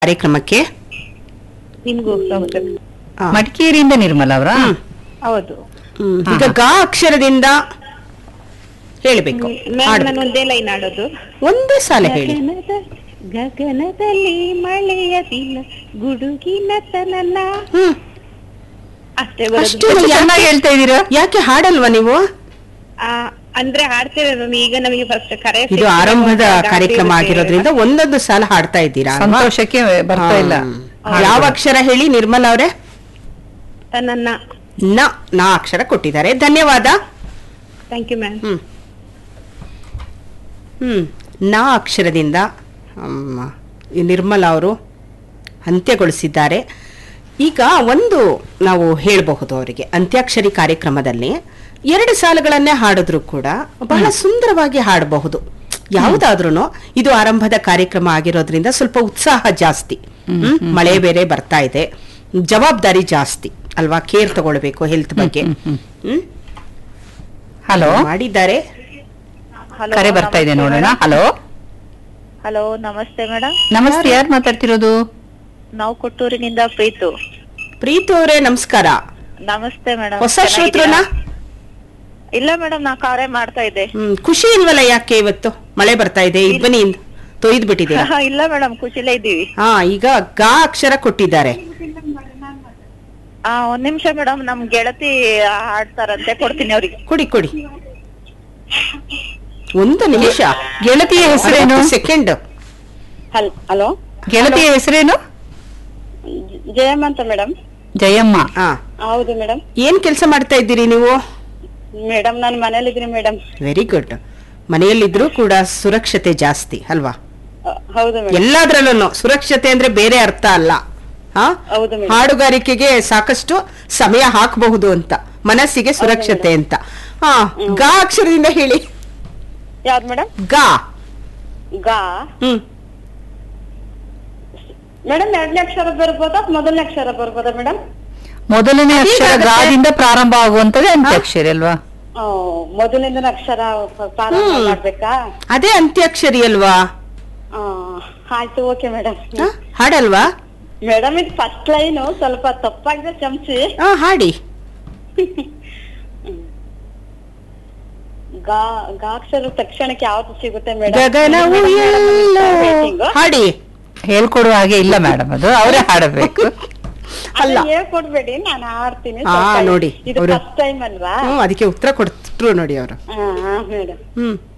ಕಾರ್ಯಕ್ರಮಕ್ಕೆ ನಿಮ್ಗೂ ಸ್ವಾಗತ ಆ, ಮಡಿಕೇರಿಯಿಂದ ನಿರ್ಮಲ ಅವರ ಹ್ಮ್, ಹೌದು ಹ್ಮ್. ಈಗ ಗ ಅಕ್ಷರದಿಂದ ಹೇಳಬೇಕು ಮ್ಯಾಮ್ ನಾನು ಒಂದೇ ಲೈನ್ ಆಡೋದು ಒಂದೇ ಸಾಲ ಹೇಳಿ ಗಗನದ ಗಗನದಲ್ಲಿ ಮಳೆಯ ದಿನ ಗುಡುಗಿನ ತನನ ಹ್ಮ್ ಅಷ್ಟೇ ಅಷ್ಟು ಬರೋದು ಯಾಕೆ- ಚೆನ್ನಾಗಿ ಹೇಳ್ತಾ ಇದೀರಾ ಯಾಕೆ ಹಾಡಲ್ವಾ ನೀವು ಆ, ಅಂದ್ರೆ ಹಾಡ್ತೇವೆ ಮ್ಯಾಮ್ ಈಗ ನಮಗೆ ಫಸ್ಟ್ ಕರೆ ಇದು ಸಿಕ್ಕಿದೆ, ಆರಂಭದ ಹಾಡ್ತೇವೆ. ಕಾರ್ಯಕ್ರಮ ಆಗಿರೋದ್ರಿಂದ ಒಂದೊಂದು ಸಾಲ ಹಾಡ್ತಾ ಇದ್ದೀರಾ ಅಲ್ವಾ? ಸಂತೋಷಕ್ಕೆ ಬರ್ತಾ ಇಲ್ಲ ಹಾ. ಯಾವ ಅಕ್ಷರ ಹೇಳಿ ನಿರ್ಮಲ ಅವರೇ ತನನ್ನ ನ ನಾ ಅಕ್ಷರ ಕೊಟ್ಟಿದ್ದಾರೆ ಧನ್ಯವಾದ ಥ್ಯಾಂಕ್ ಯು ಮ್ಯಾಮ್ ಹ್ಮ್ ಹ್ಮ್ ನಾ ಅಕ್ಷರದಿಂದ ಅಮ್ಮ, ಈ ನಿರ್ಮಲ ಅವರು ಅಂತ್ಯಗೊಳಿಸಿದ್ದಾರೆ ಈಗ ಒಂದು ನಾವು ಹೇಳಬಹುದು ಅವರಿಗೆ ಅಂತ್ಯಾಕ್ಷರಿ ಕಾರ್ಯಕ್ರಮದಲ್ಲಿ ಎರಡು ಸಾಲುಗಳನ್ನೇ ಹಾಡಿದ್ರು ಕೂಡ ಬಹಳ ಸುಂದರವಾಗಿ ಹಾಡಬಹುದು ಯಾವುದಾದ್ರೂ ಇದು ಆರಂಭದ ಕಾರ್ಯಕ್ರಮ ಆಗಿರೋದ್ರಿಂದ ಸ್ವಲ್ಪ ಉತ್ಸಾಹ ಜಾಸ್ತಿ ಹ್ಮ್? ಮಳೆ ಬೇರೆ ಬರ್ತಾ ಇದೆ ಜವಾಬ್ದಾರಿ ಜಾಸ್ತಿ ಅಲ್ವಾ ಕೇರ್ ತಗೊಳ್ಬೇಕು ಹೆಲ್ತ್ ಬಗ್ಗೆ ಹ್ಮ್ ಹಲೋ ಮಾಡಿದ್ದಾರೆ ಕರೆ ಬರ್ತಾ ಇದೆ ನೋಡೋಣ ಹಲೋ ಹಲೋ ನಮಸ್ತೆ ಮೇಡಮ್ ನಮಸ್ತೆ ಯಾರು ಮಾತಾಡ್ತಿರೋದು ನಾವು ಕೊಟ್ಟೂರಿನಿಂದ ಪ್ರೀತು ಪ್ರೀತು ಅವರೇ ನಮಸ್ಕಾರ ನಮಸ್ತೆ ಮೇಡಮ್ ಹೊಸ ಶ್ರೋತೃನ ಇಲ್ಲ ಮೇಡಮ್ ನಾ ಕಾರ್ಯ ಮಾಡ್ತಾ ಇದ್ದೆ ಹ್ಮ್ ಖುಷಿ ಇಲ್ವಲ್ಲ ಯಾಕೆ ಇವತ್ತು ಮಳೆ ಬರ್ತಾ ಇದೆ ಇಬ್ಬನಿಯಿಂದ ತೊಯ್ದು ಬಿಟ್ಟಿದ್ದೀರಾ ಇಲ್ಲ ಮೇಡಮ್ ಖುಷಿಲೇ ಇದ್ದೀವಿ ಹಾ ಈಗ ಗ ಅಕ್ಷರ ಕೊಟ್ಟಿದ್ದಾರೆ ಆ ಒಂದ್ ನಿಮಿಷ ಮೇಡಮ್ ನಮ್ ಗೆಳತಿ ಹಾಡ್ತಾರಂತೆ ಕೊಡ್ತೀನಿ ಅವ್ರಿಗೆ ಕೊಡಿ ಕೊಡಿ ಒಂದು ನಿಮಿಷ ಗೆಳತಿಯ ಹೆಸರೇನು ಸೆಕೆಂಡ್ ಹಲೋ ಗೆಳತಿಯ ಹೆಸರೇನು ಜಯಮ್ಮ ಅಂತ ಮೇಡಮ್ ಜಯಮ್ಮ ಹಾ ಹೌದು ಮೇಡಮ್ ಏನ್ ಕೆಲಸ ಮಾಡ್ತಾ ಇದ್ದೀರಿ ನೀವು ಮೇಡಮ್ ನಾನು ಮನೇಲಿದ್ದೀನಿ ಮೇಡಮ್ ವೆರಿ ಗುಡ್ ಮನೆಯಲ್ಲಿದ್ರೂ ಕೂಡ ಸುರಕ್ಷತೆ ಜಾಸ್ತಿ ಅಲ್ವಾ ಹೌದು ಮೇಡಮ್ ಎಲ್ಲಾದ್ರಲ್ಲೂ ಸುರಕ್ಷತೆ ಅಂದ್ರೆ ಬೇರೆ ಅರ್ಥ ಅಲ್ಲ ಹಾ ಹೌದು ಮೇಡಮ್ ಹಾಡುಗಾರಿಕೆಗೆ ಸಾಕಷ್ಟು ಸಮಯ ಹಾಕಬಹುದು ಅಂತ ಮನಸ್ಸಿಗೆ ಸುರಕ್ಷತೆ ಅಂತ ಹಾ ಗಾ ಅಕ್ಷರದಿಂದ ಹೇಳಿ ಯಾವ್ದು ಮೇಡಮ್ ಗಾ ಗಾ ಹ್ಮ್ ಮೇಡಮ್ ಎರಡನೇ ಅಕ್ಷರ ಬರ್ಬೋದಾ ಮೊದಲನೇ ಅಕ್ಷರ ಬರ್ಬೋದಾ ಮೇಡಮ್ ಮೊದಲನೇ ಅಕ್ಷರ ಅದೇನಾಗುತ್ತೆ? ಗಾದಿಂದ ಪ್ರಾರಂಭ ಆಗುವಂತದ್ದು ಅಂತ್ಯಾಕ್ಷರಿ ಅಲ್ವಾ ಮೊದಲಿಂದ ಅಕ್ಷರ ಪ್ರಾರಂಭ ಹ್ಮ್. ಮಾಡ್ಬೇಕಾ ಅದೇ ಅಂತ್ಯಾಕ್ಷರಿ ಅಲ್ವಾ ಆ, ಆಯ್ತು ಓಕೆ ಮೇಡಮ್ ಹಾ? ಹಾಡಲ್ವಾ ಮೇಡಮ್ ಇದು ಫಸ್ಟ್ ಲೈನು ಸ್ವಲ್ಪ ತಪ್ಪಾಗಿದೆ ಕ್ಷಮಿಸಿ ಹಾ ಹಾಡಿ ಗಾ ಗಾಕ್ಷರ ತಕ್ಷಣಕ್ಕೆ ಯಾವ್ದು ಸಿಗುತ್ತೆ ಗಗನವು ಎಲ್ಲೋ ಮೇಡಮ್ ಹಾಡಿ ಹೇಳ್ಕೊಡುವ ಹಾಗೆ ಇಲ್ಲ ಮೇಡಮ್ ಅದು ಅವರೇ ಹಾಡಬೇಕು ಅಲ್ಲ. ಹೇಳ್ಕೊಡ್ಬೇಡಿ ನಾನು ಆಡ್ತೀನಿ ಆ, ಸ್ವಲ್ಪ ನೋಡಿ, ಇದು ಅವ್ರು- ಫಸ್ಟ್ ಟೈಮ್ ಅಲ್ವಾ ಹ್ಮ್ ಅದಕ್ಕೆ ಉತ್ತರ ಕೊಡ್ತರು ನೋಡಿ ಅವರು ಹಾ ಮೇಡಮ್ ಹ್ಮ್